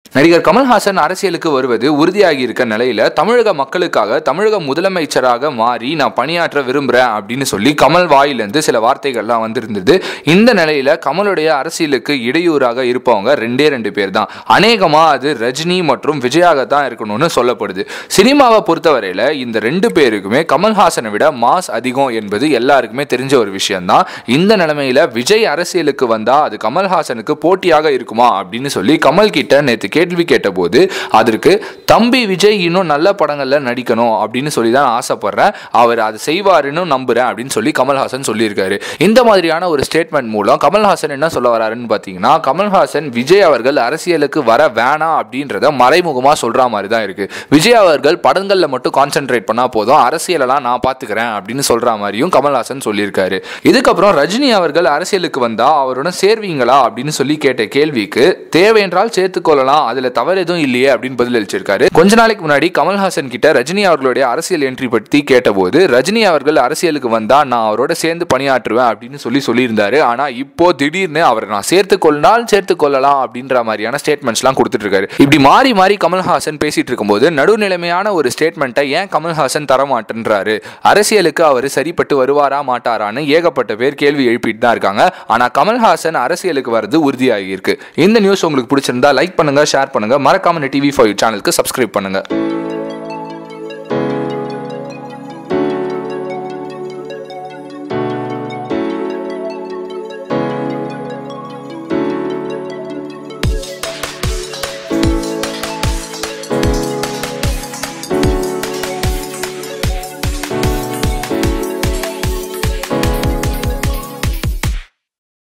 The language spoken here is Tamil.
நடிகர் கமல்ஹாசன் அரசியலுக்கு வருவது உறுதியாகி இருக்க நிலையில தமிழக மக்களுக்காக தமிழக முதலமைச்சராக மாறி நான் பணியாற்ற விரும்புறேன் அப்படின்னு சொல்லி கமல் வாயிலிருந்து சில வார்த்தைகள்லாம் வந்திருந்தது இந்த நிலையில கமலுடைய அரசியலுக்கு இடையூறாக இருப்பவங்க ரெண்டே ரெண்டு பேர் தான் அநேகமா அது ரஜினி மற்றும் விஜயாக தான் இருக்கணும்னு சொல்லப்படுது சினிமாவை பொறுத்தவரையில இந்த ரெண்டு பேருக்குமே கமல்ஹாசனை விட மாஸ் அதிகம் என்பது எல்லாருக்குமே தெரிஞ்ச ஒரு விஷயம்தான் இந்த நிலைமையில விஜய் அரசியலுக்கு வந்தா அது கமல்ஹாசனுக்கு போட்டியாக இருக்குமா அப்படின்னு சொல்லி கமல் கிட்ட நேற்று கேள்வி கேட்டபோது அதற்கு தம்பி விஜய் இன்னும் நல்ல படங்கள்ல நடிக்கணும் அப்படின்னு சொல்லி தான் ஆசைப்படுறேன் அவர் அதை செய்வாருன்னு நம்புறேன் அப்படின்னு சொல்லி கமல்ஹாசன் சொல்லியிருக்காரு இந்த மாதிரியான ஒரு ஸ்டேட்மெண்ட் மூலம் கமல்ஹாசன் என்ன சொல்ல வராருன்னு பார்த்தீங்கன்னா கமல்ஹாசன் விஜய் அவர்கள் அரசியலுக்கு வர வேணாம் அப்படின்றத மறைமுகமாக சொல்ற மாதிரி தான் இருக்கு விஜய் அவர்கள் படங்களில் மட்டும் கான்சென்ட்ரேட் பண்ணா போதும் அரசியலெல்லாம் நான் பார்த்துக்கிறேன் அப்படின்னு சொல்ற மாதிரியும் கமல்ஹாசன் சொல்லியிருக்காரு இதுக்கப்புறம் ரஜினி அவர்கள் அரசியலுக்கு வந்தா அவருடன் சேர்வீங்களா அப்படின்னு சொல்லி கேட்ட கேள்விக்கு தேவையென்றால் சேர்த்துக்கொள்ளலாம் அதுல தவறு எதுவும் இல்லையே அப்படின்னு பதில் அளிச்சிருக்காரு கொஞ்ச நாளைக்கு முன்னாடி கமல்ஹாசன் கிட்ட ரஜினி அவர்களுடைய அரசியல் என்ட்ரி பற்றி கேட்டபோது ரஜினி அவர்கள் அரசியலுக்கு வந்தா நான் அவரோட சேர்ந்து பணியாற்றுவேன் அப்படின்னு சொல்லி சொல்லியிருந்தாரு ஆனா இப்போ திடீர்னு அவரை நான் சேர்த்து கொள்ளால் சேர்த்து கொள்ளலாம் அப்படின்ற மாதிரியான ஸ்டேட்மெண்ட்ஸ்லாம் கொடுத்துட்டு இருக்காரு இப்படி மாறி மாறி கமல்ஹாசன் பேசிட்டு இருக்கும்போது நடுநிலைமையான ஒரு ஸ்டேட்மெண்ட்டை ஏன் கமல்ஹாசன் தர மாட்டேன்றாரு அரசியலுக்கு அவர் சரிப்பட்டு வருவாரா மாட்டாரான்னு ஏகப்பட்ட பேர் கேள்வி எழுப்பிட்டு தான் இருக்காங்க ஆனா கமல்ஹாசன் அரசியலுக்கு வர்றது உறுதியாகி இருக்கு இந்த நியூஸ் உங்களுக்கு பிடிச்சிருந்தா லைக் பண்ணுங்க ஷேர் பண்ணுங்க மறக்காம டிவி ஃபார் சேனலுக்கு சப்ஸ்கிரைப் பண்ணுங்க